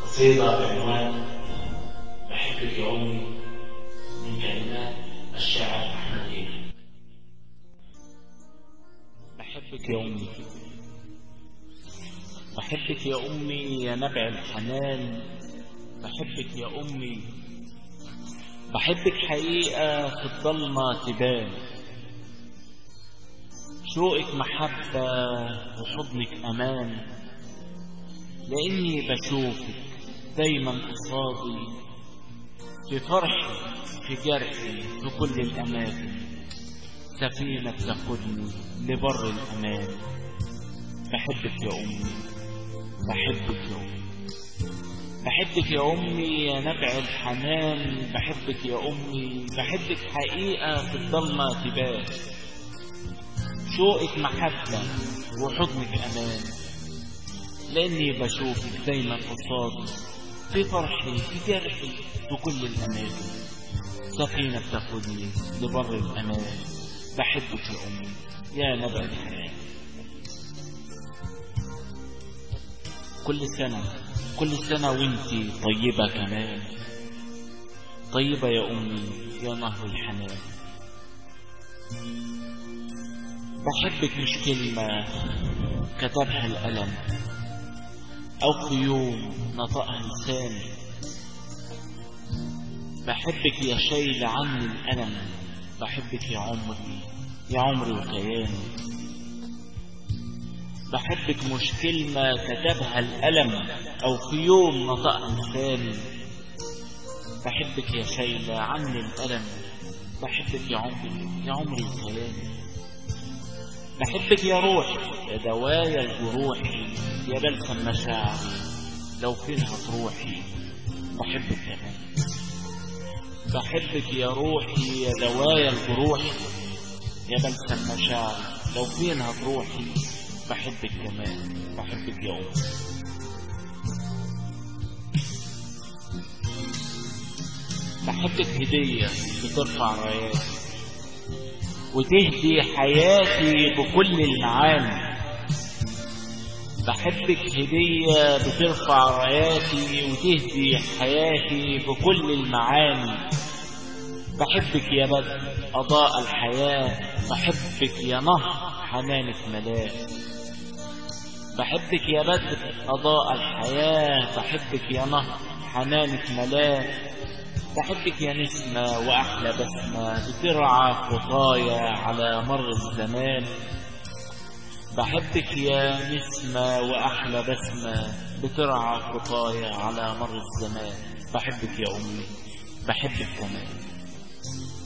قصيدة بعنوان بحبك يا أمي من كلمات الشاعر أحمد إيلي بحبك يا أمي بحبك يا أمي يا نبع الحنان بحبك يا أمي بحبك حقيقة في الضلمة تبان شوقك محبة وحضنك أمان لأني بشوفك دايما قصادي في فرحي في جرحي في كل الأماكن سفينة بتاخدني لبر الأمان بحبك يا أمي بحبك يا أمي بحبك يا أمي يا نبع الحنان بحبك يا أمي بحبك حقيقة في الضلمة تبان شوقك محبة وحضنك أمان لأني بشوفك دايما قصادي في فرحي في جرحي في كل الأماكن سفينة بتاخدني لبر الأمان بحبك يا أمي يا نبع الحنان كل سنة كل سنة وانتي طيبة كمان طيبة يا أمي يا نهر الحنان بحبك مش كلمة كتبها الألم أو في يوم نطقها لساني بحبك يا شايلة عني الألم بحبك يا عمري يا عمري وكياني بحبك مش كلمة كتبها الألم أو في يوم نطقها لساني بحبك يا شايلة عني الألم بحبك يا عمري يا عمري وكياني بحبك يا روحي يا دوايا الجروح يا بلسم مشاعري لو فين هتروحي بحبك كمان بحبك يا روحي يا دوايا الجروح يا بلسم مشاعري لو فين هتروحي بحبك كمان بحبك يا أمي بحبك هدية بترفع راياتي وتهدي حياتي بكل المعاني بحبك هدية بترفع راياتي وتهدي حياتي بكل المعاني بحبك يا بدر أضاء الحياة بحبك يا نهر حنانك ملاك بحبك يا بدر أضاء الحياة بحبك يا نهر حنانك ملاك بحبك يا نسمة وأحلى بسمة بترعى خطايا على مر الزمان بحبك يا نسمة وأحلى بسمة بترعى خطايا على مر الزمان بحبك يا أمي بحبك كمان